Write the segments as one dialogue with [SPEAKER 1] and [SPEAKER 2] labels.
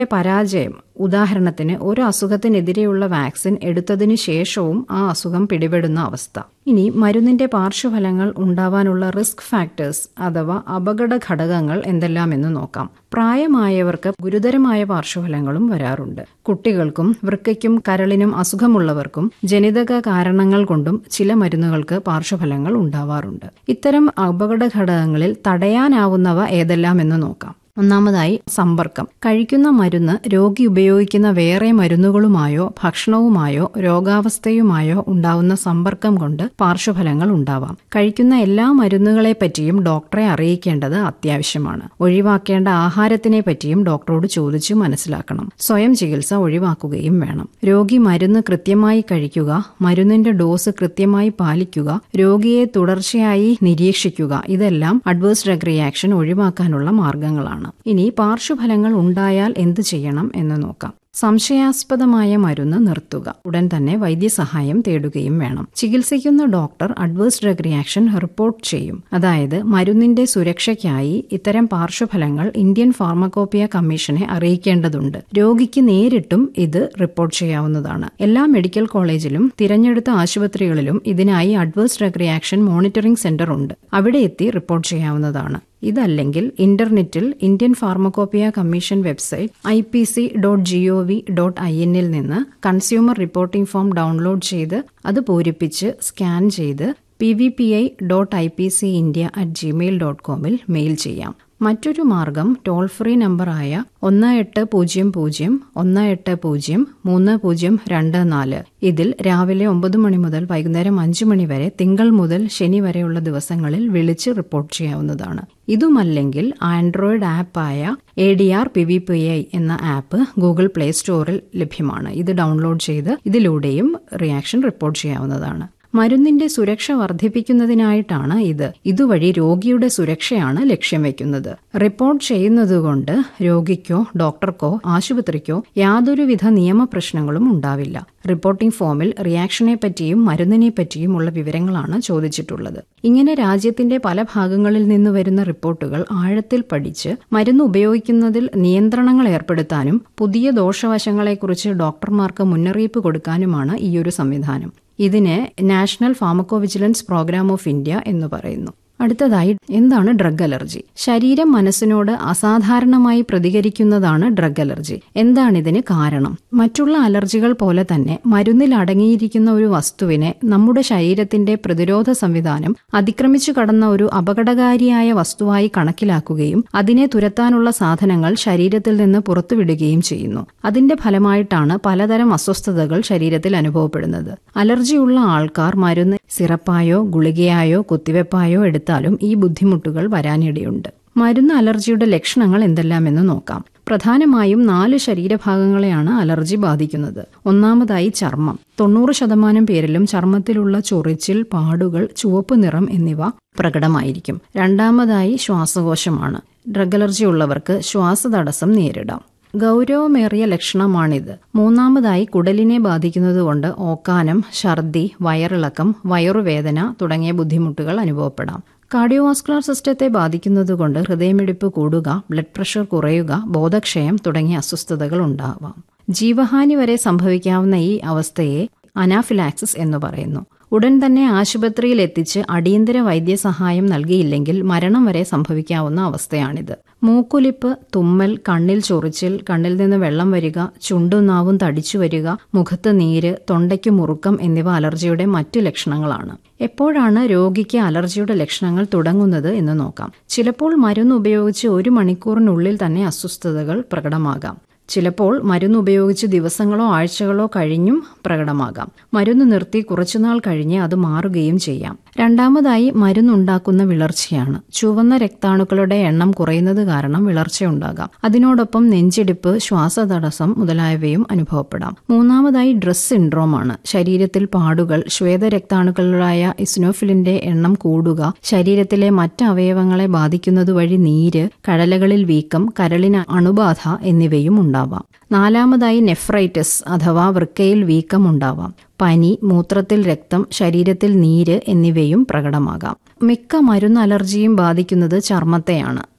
[SPEAKER 1] പരാജയം ഉദാഹരണത്തിന് ഒരു അസുഖത്തിനെതിരെയുള്ള വാക്സിൻ എടുത്തതിനു ശേഷവും ആ അസുഖം പിടിപെടുന്ന അവസ്ഥ ഇനി മരുന്നിന്റെ പാർശ്വഫലങ്ങൾ ഉണ്ടാവാനുള്ള റിസ്ക് ഫാക്ടേഴ്സ് അഥവാ അപകട ഘടകങ്ങൾ എന്തെല്ലാമെന്ന് നോക്കാം പ്രായമായവർക്ക് ഗുരുതരമായ പാർശ്വഫലങ്ങളും വരാറുണ്ട് കുട്ടികൾക്കും വൃക്കയ്ക്കും കരളിനും അസുഖമുള്ളവർക്കും ജനിതക കാരണങ്ങൾ കൊണ്ടും ചില മരുന്നുകൾക്ക് പാർശ്വഫലങ്ങൾ ഉണ്ടാവാറുണ്ട് ഇത്തരം അപകട ഘടകങ്ങളിൽ തടയാനാവുന്നവ ഏതെല്ലാമെന്ന് നോക്കാം ഒന്നാമതായി സമ്പർക്കം കഴിക്കുന്ന മരുന്ന് രോഗി ഉപയോഗിക്കുന്ന വേറെ മരുന്നുകളുമായോ ഭക്ഷണവുമായോ രോഗാവസ്ഥയുമായോ ഉണ്ടാവുന്ന സമ്പർക്കം കൊണ്ട് പാർശ്വഫലങ്ങൾ ഉണ്ടാവാം കഴിക്കുന്ന എല്ലാ മരുന്നുകളെ പറ്റിയും ഡോക്ടറെ അറിയിക്കേണ്ടത് അത്യാവശ്യമാണ് ഒഴിവാക്കേണ്ട ആഹാരത്തിനെ പറ്റിയും ഡോക്ടറോട് ചോദിച്ചു മനസ്സിലാക്കണം സ്വയം ചികിത്സ ഒഴിവാക്കുകയും വേണം രോഗി മരുന്ന് കൃത്യമായി കഴിക്കുക മരുന്നിന്റെ ഡോസ് കൃത്യമായി പാലിക്കുക രോഗിയെ തുടർച്ചയായി നിരീക്ഷിക്കുക ഇതെല്ലാം അഡ്വേഴ്സ് ഡ്രഗ് റിയാക്ഷൻ ഒഴിവാക്കാനുള്ള മാർഗങ്ങളാണ് ഇനി പാർശ്വഫലങ്ങൾ ഉണ്ടായാൽ എന്ത് ചെയ്യണം എന്ന് നോക്കാം സംശയാസ്പദമായ മരുന്ന് നിർത്തുക ഉടൻ തന്നെ വൈദ്യസഹായം തേടുകയും വേണം ചികിത്സിക്കുന്ന doctor adverse drug reaction report ചെയ്യും അതായത് മരുന്നിന്റെ സുരക്ഷയ്ക്കായി ഇത്തരം പാർശ്വഫലങ്ങൾ ഇന്ത്യൻ ഫാർമക്കോപ്പിയ കമ്മീഷനെ അറിയിക്കേണ്ടതുണ്ട് രോഗിക്ക് നേരിട്ടും ഇത് റിപ്പോർട്ട് ചെയ്യാവുന്നതാണ് എല്ലാ മെഡിക്കൽ കോളേജിലും തിരഞ്ഞെടുത്ത ആശുപത്രികളിലും ഇതിനായി adverse drug reaction monitoring centre ഉണ്ട് അവിടെ എത്തി റിപ്പോർട്ട് ചെയ്യാവുന്നതാണ് ഇതല്ലെങ്കിൽ ഇന്റർനെറ്റിൽ Indian Pharmacopoeia Commission website I P C dot G O V dot I എന്നിൽ നിന്ന് കൺസ്യൂമർ റിപ്പോർട്ടിംഗ് ഫോം ഡൗൺലോഡ് ചെയ്ത് അത് പൂരിപ്പിച്ച് സ്കാൻ ചെയ്ത് P V P I dot I P C India at Gmail dot കോമിൽ മെയിൽ ചെയ്യാം മറ്റൊരു മാർഗം ടോൾ ഫ്രീ നമ്പറായ ഒന്ന് എട്ട് പൂജ്യം പൂജ്യം ഒന്ന് എട്ട് പൂജ്യം മൂന്ന് പൂജ്യം രണ്ട് നാല് ഇതിൽ രാവിലെ ഒമ്പത് മണി മുതൽ വൈകുന്നേരം അഞ്ച് മണി വരെ തിങ്കൾ മുതൽ ശനി വരെയുള്ള ദിവസങ്ങളിൽ വിളിച്ച് റിപ്പോർട്ട് ചെയ്യാവുന്നതാണ് ഇതുമല്ലെങ്കിൽ ആൻഡ്രോയിഡ് ആപ്പായ A D R P V P I എന്ന ആപ്പ് ഗൂഗിൾ പ്ലേ സ്റ്റോറിൽ ലഭ്യമാണ് ഇത് ഡൗൺലോഡ് ചെയ്ത് ഇതിലൂടെയും റിയാക്ഷൻ റിപ്പോർട്ട് ചെയ്യാവുന്നതാണ് മരുന്നിന്റെ സുരക്ഷ വർദ്ധിപ്പിക്കുന്നതിനായിട്ടാണ് ഇത് ഇതുവഴി രോഗിയുടെ സുരക്ഷയാണ് ലക്ഷ്യം വെക്കുന്നത് റിപ്പോർട്ട് ചെയ്യുന്നതുകൊണ്ട് രോഗിക്കോ ഡോക്ടർക്കോ ആശുപത്രിക്കോ യാതൊരുവിധ നിയമപ്രശ്നങ്ങളും ഉണ്ടാവില്ല റിപ്പോർട്ടിംഗ് ഫോമിൽ റിയാക്ഷനെ പറ്റിയും മരുന്നിനെ പറ്റിയുമുള്ള വിവരങ്ങളാണ് ചോദിച്ചിട്ടുള്ളത് ഇങ്ങനെ രാജ്യത്തിന്റെ പല ഭാഗങ്ങളിൽ നിന്ന് വരുന്ന റിപ്പോർട്ടുകൾ ആഴത്തിൽ പഠിച്ച് മരുന്ന് ഉപയോഗിക്കുന്നതിൽ നിയന്ത്രണങ്ങൾ ഏർപ്പെടുത്താനും പുതിയ ദോഷവശങ്ങളെക്കുറിച്ച് ഡോക്ടർമാർക്ക് മുന്നറിയിപ്പ് കൊടുക്കാനുമാണ് ഈയൊരു സംവിധാനം ഇതിന് National Pharmacovigilance Programme of India എന്ന് പറയുന്നു അടുത്തതായി എന്താണ് ഡ്രഗ് അലർജി ശരീരം മനസ്സിനോട് അസാധാരണമായി പ്രതികരിക്കുന്നതാണ് ഡ്രഗ് അലർജി എന്താണിതിന് കാരണം മറ്റുള്ള അലർജികൾ പോലെ തന്നെ മരുന്നിൽ അടങ്ങിയിരിക്കുന്ന ഒരു വസ്തുവിനെ നമ്മുടെ ശരീരത്തിന്റെ പ്രതിരോധ സംവിധാനം അതിക്രമിച്ചു കടന്ന ഒരു അപകടകാരിയായ വസ്തുവായി കണക്കിലാക്കുകയും അതിനെ തുരത്താനുള്ള സാധനങ്ങൾ ശരീരത്തിൽ നിന്ന് പുറത്തുവിടുകയും ചെയ്യുന്നു അതിന്റെ ഫലമായിട്ടാണ് പലതരം അസ്വസ്ഥതകൾ ശരീരത്തിൽ അനുഭവപ്പെടുന്നത് അലർജിയുള്ള ആൾക്കാർ മരുന്ന് സിറപ്പായോ ഗുളികയായോ കുത്തിവെപ്പായോ എടുത്താലും ഈ ബുദ്ധിമുട്ടുകൾ വരാനിടയുണ്ട് മരുന്ന് അലർജിയുടെ ലക്ഷണങ്ങൾ എന്തെല്ലാമെന്ന് നോക്കാം പ്രധാനമായും നാല് ശരീരഭാഗങ്ങളെയാണ് അലർജി ബാധിക്കുന്നത് ഒന്നാമതായി ചർമ്മം തൊണ്ണൂറ് ശതമാനം പേരിലും ചർമ്മത്തിലുള്ള ചൊറിച്ചിൽ പാടുകൾ ചുവപ്പ് നിറം എന്നിവ പ്രകടമായിരിക്കും രണ്ടാമതായി ശ്വാസകോശമാണ് ഡ്രഗ് അലർജി ഉള്ളവർക്ക് ശ്വാസതടസ്സം നേരിടാം ഗൗരവമേറിയ ലക്ഷണമാണിത് മൂന്നാമതായി കുടലിനെ ബാധിക്കുന്നതുകൊണ്ട് ഓക്കാനം ഛർദി വയറിളക്കം വയറുവേദന തുടങ്ങിയ ബുദ്ധിമുട്ടുകൾ അനുഭവപ്പെടാം കാർഡിയോവാസ്കുലർ സിസ്റ്റത്തെ ബാധിക്കുന്നതുകൊണ്ട് ഹൃദയമിടിപ്പ് കൂടുക ബ്ലഡ് പ്രഷർ കുറയുക ബോധക്ഷയം തുടങ്ങിയ അസ്വസ്ഥതകൾ ഉണ്ടാവാം ജീവഹാനി വരെ സംഭവിക്കാവുന്ന ഈ അവസ്ഥയെ അനാഫിലാക്സിസ് എന്ന് പറയുന്നു ഉടൻ തന്നെ ആശുപത്രിയിൽ എത്തിച്ച് അടിയന്തര വൈദ്യസഹായം നൽകിയില്ലെങ്കിൽ മരണം വരെ സംഭവിക്കാവുന്ന അവസ്ഥയാണിത് മൂക്കുലിപ്പ് തുമ്മൽ കണ്ണിൽ ചൊറിച്ചിൽ കണ്ണിൽ നിന്ന് വെള്ളം വരിക ചുണ്ടും നാവും തടിച്ചു വരിക മുഖത്ത് നീര് തൊണ്ടയ്ക്ക് മുറുക്കം എന്നിവ അലർജിയുടെ മറ്റു ലക്ഷണങ്ങളാണ് എപ്പോഴാണ് രോഗിക്ക് അലർജിയുടെ ലക്ഷണങ്ങൾ തുടങ്ങുന്നത് എന്ന് നോക്കാം ചിലപ്പോൾ മരുന്ന് ഉപയോഗിച്ച് ഒരു മണിക്കൂറിനുള്ളിൽ തന്നെ അസ്വസ്ഥതകൾ പ്രകടമാകാം ചിലപ്പോൾ മരുന്ന് ഉപയോഗിച്ച് ദിവസങ്ങളോ ആഴ്ചകളോ കഴിഞ്ഞും പ്രകടമാകാം മരുന്ന് നിർത്തി കുറച്ചുനാൾ കഴിഞ്ഞ് അത് മാറുകയും ചെയ്യാം രണ്ടാമതായി മരുന്നുണ്ടാക്കുന്ന വിളർച്ചയാണ് ചുവന്ന രക്താണുക്കളുടെ എണ്ണം കുറയുന്നത് കാരണം വിളർച്ചയുണ്ടാകാം അതിനോടൊപ്പം നെഞ്ചിടിപ്പ് ശ്വാസതടസ്സം മുതലായവയും അനുഭവപ്പെടാം മൂന്നാമതായി ഡ്രസ് സിൻഡ്രോമാണ് ശരീരത്തിൽ പാടുകൾ ശ്വേതരക്താണുക്കളായ ഇസ്നോഫിലിന്റെ എണ്ണം കൂടുക ശരീരത്തിലെ മറ്റ് അവയവങ്ങളെ ബാധിക്കുന്നതുവഴി നീര് കഴലകളിൽ വീക്കം കരളിന് അണുബാധ എന്നിവയും ഉണ്ടാവാം നാലാമതായി നെഫ്രൈറ്റിസ് അഥവാ വൃക്കയിൽ വീക്കം ഉണ്ടാവാം പനി മൂത്രത്തിൽ രക്തം ശരീരത്തിൽ നീര് എന്നിവയും പ്രകടമാകാം മിക്ക മരുന്ന് അലർജിയും ബാധിക്കുന്നത് ചർമ്മത്തെയാണ്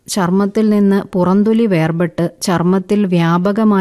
[SPEAKER 1] ചർമ്മത്തിൽ നിന്ന് പുറന്തൊലി വേർപെട്ട് ചർമ്മത്തിൽ വ്യാപകമായി